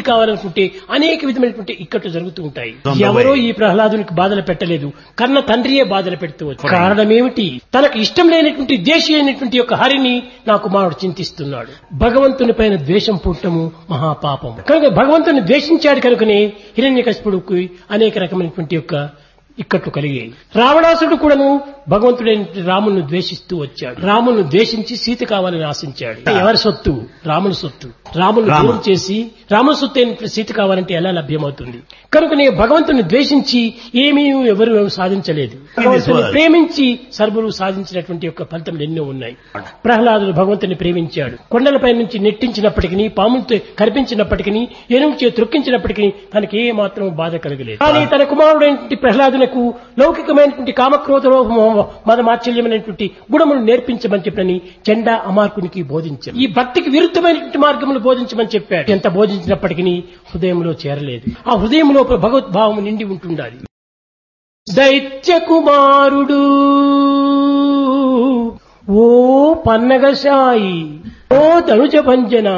కావాలనుకుంటే అనేక విధమైనటువంటి ఇక్కట్లు జరుగుతూ ఉంటాయి On the ఎవరో way. ఈ ప్రహ్లాదునికి బాధలు పెట్టలేదు కన్న తండ్రియే బాధలు పెడుతూ వచ్చాడు కారణం ఏమిటి తనకు ఇష్టం లేనటువంటి దేశీ అయినటువంటి యొక్క హరిని నా కుమారుడు చింతిస్తున్నాడు భగవంతుని పైన ద్వేషం పుట్టము మహాపాపం కనుక భగవంతుని ద్వేషించాడు కనుకనే హిరణ్యకశిపుడుకు అనేక రకమైనటువంటి యొక్క ఇక్కట్లు కలిగాయి రావణాసుడు కూడాను భగవంతుడైన రామును ద్వేషిస్తూ వచ్చాడు రామును ద్వేషించి సీత కావాలని ఆశించాడు ఎవరి సొత్తు రాముని సొత్తు రామును రామ. దూరం చేసి రాముని సొత్తు అయిన సీత కావాలంటే ఎలా లభ్యమవుతుంది కనుకనే భగవంతుని ద్వేషించి ఏమీ ఎవరు సాధించలేదు భగవంతుని world. ప్రేమించి సర్వులు సాధించినటువంటి యొక్క ఫలితములు ఎన్నో ఉన్నాయి ప్రహ్లాదుడు భగవంతుని ప్రేమించాడు కొండలపై నుంచి నెట్టించినప్పటికీ పాములతో కనిపించినప్పటికీ ఏనుగు చే త్రొక్కించినప్పటికీ తనకి ఏ మాత్రం బాధ కలగలేదు కానీ తన కుమారుడైనటువంటి ప్రహ్లాదునకు లౌకికమైనటువంటి కామక్రోధ లోభ మద మాత్సల్యమైనటువంటి గుణములు నేర్పించమని చెప్పని చెండా అమార్కునికి బోధించారు ఈ భక్తికి విరుద్ధమైనటువంటి మార్గములు బోధించమని చెప్పాడు ఎంత బోధించినప్పటికీ హృదయంలో చేరలేదు ఆ హృదయం లోపల భగవద్భావము నిండి ఉంటుండాలి దైత్య కుమారుడు ఓ పన్నగశాయి ఓ ధనుజ భంజన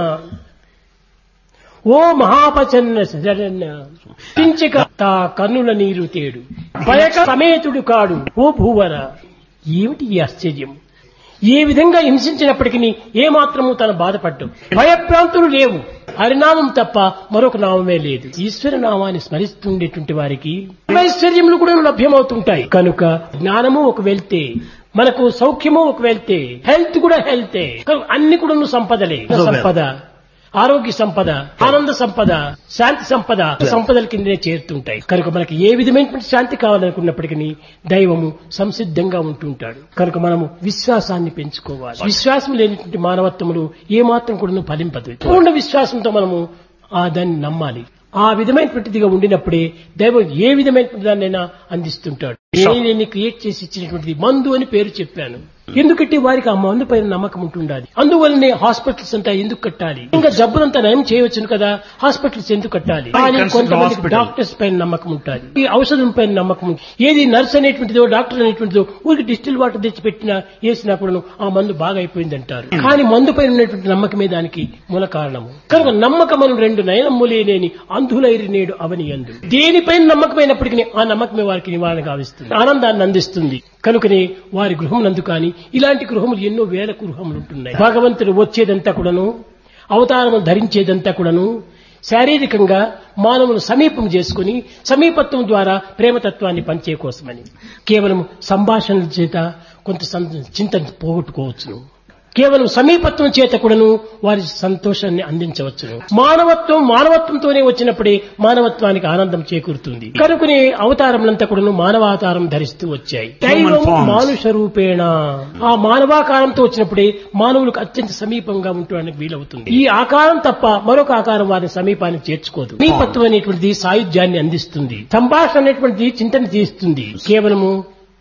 ఓ మహాపచన్న శరణ్య పించక తా కన్నుల నీరు తేడు భయక సమేతుడు కాడు ఓ భూవర ఏమిటి ఈ ఆశ్చర్యం ఏ విధంగా హింసించినప్పటికీ ఏ మాత్రము తన బాధపడ్డు భయప్రాంతులు లేవు హరినామం తప్ప మరొక నామమే లేదు ఈశ్వర నామాన్ని స్మరిస్తుండేటువంటి వారికి ఐశ్వర్యములు కూడా లభ్యమవుతుంటాయి కనుక జ్ఞానము ఒక వెళ్తే మనకు సౌఖ్యము ఒక వెళ్తే హెల్త్ కూడా హెల్తే కనుక అన్ని కూడా సంపదలే సంపద ఆరోగ్య సంపద ఆనంద సంపద శాంతి సంపద సంపదల కిందనే చేరుతుంటాయి కనుక మనకి ఏ విధమైనటువంటి శాంతి కావాలనుకున్నప్పటికీ దైవము సంసిద్ధంగా ఉంటుంటాడు కనుక మనము విశ్వాసాన్ని పెంచుకోవాలి విశ్వాసం లేనటువంటి మానవత్వములు ఏ మాత్రం కూడా ఫలింపదు పూర్ణ విశ్వాసంతో మనము ఆ దాన్ని నమ్మాలి ఆ విధమైనటువంటిదిగా ఉండినప్పుడే దైవం ఏ విధమైనటువంటి దాన్నైనా అందిస్తుంటాడు నేను క్రియేట్ చేసి ఇచ్చినటువంటిది మందు అని పేరు చెప్పాను ఎందుకంటే వారికి ఆ మందు పైన నమ్మకం ఉంటుండాలి అందువల్లనే హాస్పిటల్స్ అంతా ఎందుకు కట్టాలి ఇంకా జబ్బులంతా నయం చేయవచ్చును కదా హాస్పిటల్స్ ఎందుకు కట్టాలి కానీ consider కొంతమంది hospital. డాక్టర్స్ పైన నమ్మకం ఉంటుంది ఈ ఔషధం పైన నమ్మకం ఉంటుంది ఏది నర్స్ అనేటువంటిదో డాక్టర్ అనేటువంటిదో ఊరికి డిస్టిల్ వాటర్ తెచ్చి పెట్టినా వేసినా కూడా ఆ మందు బాగా అయిపోయింది అంటారు కానీ మందు పైన ఉన్నటువంటి నమ్మకమే దానికి మూల కారణము కనుక నమ్మకమను రెండు నయనమ్ములేని అంధులైరి నేడు అవని అందు దేనిపైన నమ్మకమైనప్పటికీ ఆ నమ్మకమే వారికి నివారణ గావిస్తుంది ఆనందాన్ని అందిస్తుంది కనుకనే వారి గృహములందు కానీ ఇలాంటి గృహములు ఎన్నో వేల గృహములు ఉంటున్నాయి భగవంతుడు వచ్చేదంతా కూడాను అవతారము ధరించేదంతా కూడాను శారీరకంగా మానవును సమీపం చేసుకుని సమీపత్వం ద్వారా ప్రేమతత్వాన్ని పంచే కోసమని కేవలం సంభాషణల చేత కొంత సం- చింత పోగొట్టుకోవచ్చును కేవలం సమీపత్వం చేత కూడాను వారి సంతోషాన్ని అందించవచ్చును మానవత్వం మానవత్వంతోనే వచ్చినప్పుడే మానవత్వానికి ఆనందం చేకూరుతుంది కనుకనే అవతారములంతా కూడాను మానవావతారం ధరిస్తూ వచ్చాయి దైవం forms. మానుష రూపేణ ఆ మానవాకారంతో వచ్చినప్పుడే మానవులకు అత్యంత సమీపంగా ఉండడానికి వీలవుతుంది ఈ ఆకారం తప్ప మరొక ఆకారం వారి సమీపాన్ని చేర్చుకోదు సమీపత్వం అనేటువంటిది సాయుధ్యాన్ని అందిస్తుంది సంభాషణ అనేటువంటిది చింతన తీస్తుంది కేవలము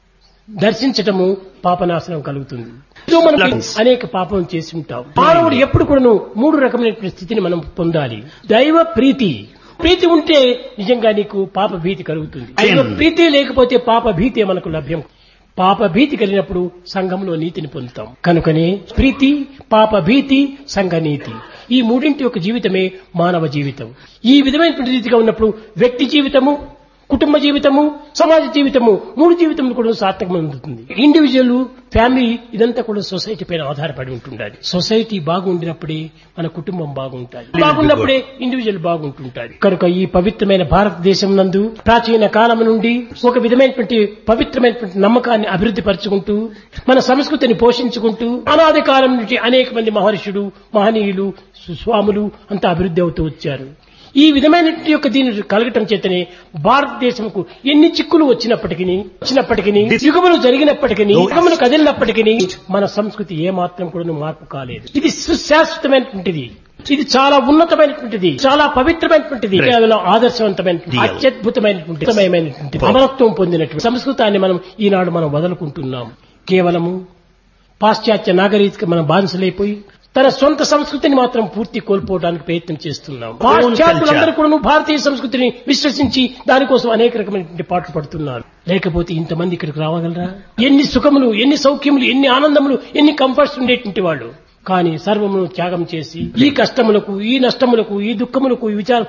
దర్శించటము పాపనాశనం కలుగుతుంది ఇదో మనం అనేక పాపం చేసి ఉంటాం మానవుడు ఎప్పుడు కూడాను మూడు రకమైనటువంటి స్థితిని మనం పొందాలి దైవ ప్రీతి ప్రీతి ఉంటే నిజంగా నీకు పాప భీతి కలుగుతుంది దైవ ప్రీతి లేకపోతే పాప భీతి మనకు లభ్యం పాప భీతి కలిగినప్పుడు సంఘంలో నీతిని పొందుతాం కనుకనే ప్రీతి పాప భీతి సంఘ నీతి ఈ మూడింటి యొక్క జీవితమే మానవ జీవితం ఈ విధమైనటువంటి రీతిగా ఉన్నప్పుడు వ్యక్తి జీవితము కుటుంబ జీవితము సమాజ జీవితము మూడు జీవితములు కూడా సార్థకం అందుతుంది ఇండివిజువల్ ఫ్యామిలీ ఇదంతా కూడా సొసైటీ పైన ఆధారపడి ఉంటుండాలి సొసైటీ బాగుండినప్పుడే మన కుటుంబం బాగుంటుంది బాగున్నప్పుడే ఇండివిజువల్ బాగుంటుంటాడు కనుక ఈ పవిత్రమైన భారతదేశం నందు ప్రాచీన కాలం నుండి ఒక విధమైనటువంటి పవిత్రమైనటువంటి నమ్మకాన్ని అభివృద్ధి పరుచుకుంటూ మన సంస్కృతిని పోషించుకుంటూ అనాది కాలం నుండి అనేక మంది మహర్షులు మహనీయులు స్వాములు అంతా అభివృద్ధి అవుతూ వచ్చారు ఈ విధమైన యొక్క దీని కలగటం చేతనే భారతదేశంకు ఎన్ని చిక్కులు వచ్చినప్పటికీ వచ్చినప్పటికీ యుగములు జరిగినప్పటికీ యుగములు కదిలినప్పటికీ మన సంస్కృతి ఏ మాత్రం కూడా మార్పు కాలేదు ఇది సుశాశ్వతమైనటువంటిది ఇది చాలా ఉన్నతమైనటువంటిది చాలా పవిత్రమైనటువంటిది కేవలం ఆదర్శవంతమైనటువంటి అత్యద్భుతమైనటువంటి ఉత్తమమైనటువంటి అమరత్వం పొందినటువంటి సంస్కృతాన్ని మనం ఈనాడు మనం వదులుకుంటున్నాం కేవలము పాశ్చాత్య నాగరిక మనం బానిసలైపోయి తన సొంత సంస్కృతిని మాత్రం పూర్తి కోల్పోవడానికి ప్రయత్నం చేస్తున్నాం పాశ్చాత్యులందరూ కూడా భారతీయ సంస్కృతిని విశ్వసించి దానికోసం అనేక రకమైనటువంటి పాటలు పడుతున్నారు లేకపోతే ఇంతమంది ఇక్కడికి రావగలరా ఎన్ని సుఖములు ఎన్ని సౌఖ్యములు ఎన్ని ఆనందములు ఎన్ని కంఫర్ట్స్ ఉండేటువంటి వాళ్ళు కానీ సర్వమును త్యాగం చేసి ఈ కష్టములకు ఈ నష్టములకు ఈ దుఃఖములకు ఈ విచార